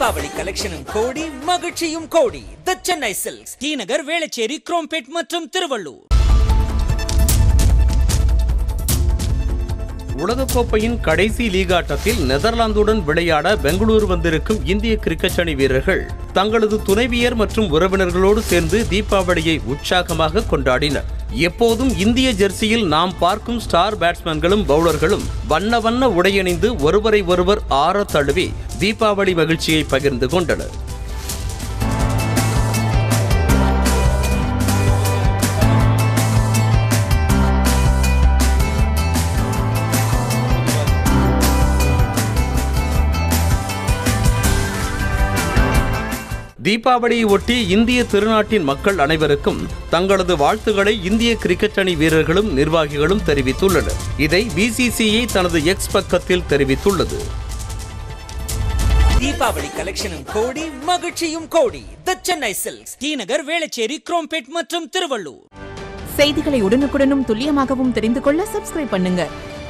தீபாவளி கலெக்ஷனும் கோடி மகிழ்ச்சியும் கோடி the Chennai silks T Nagar Velachery Chromepet மற்றும் திருவள்ளூர் உலகக்கோப்பையின் கடைசி லீக் ஆட்டத்தில் நெதர்லாந்துடன் விளையாட பெங்களூரு வந்திருக்கும் இந்திய கிரிக்கெட் அணி வீரர்கள் தங்களது துணைவியர் மற்றும் உறவினர்களோடு சேர்ந்து தீபாவளியை உற்சாகமாக கொண்டாடினர் எப்போதும் இந்திய ஜெர்சியில் நாம் பார்க்கும் ஸ்டார் பேட்ஸ்மேன்களும் பவுலர்களும் வண்ண வண்ண உடையணிந்து ஒருவரை ஒருவர் ஆற தழுவி தீபாவளி மகிழ்ச்சியை பகிர்ந்து கொண்டனர் தீபாவளியை ஒட்டி இந்திய திருநாட்டின் மக்கள் அனைவருக்கும் தங்களது வாழ்த்துக்களை இந்திய கிரிக்கெட் அணி வீரர்களும் நிர்வாகிகளும் தெரிவித்துள்ளனர் இதை பிசிசிஐ தனது எக்ஸ் பக்கத்தில் தெரிவித்துள்ளது தீபாவளி கலெக்ஷனும் கோடி மகிழ்ச்சியும் கோடி the Chennai silks T Nagar Velachery Chromepet மற்றும் திருவள்ளூர் செய்திகளை உடனுக்குடனும் துல்லியமாகவும் தெரிந்து கொள்ள சப்ஸ்கிரைப் பண்ணுங்க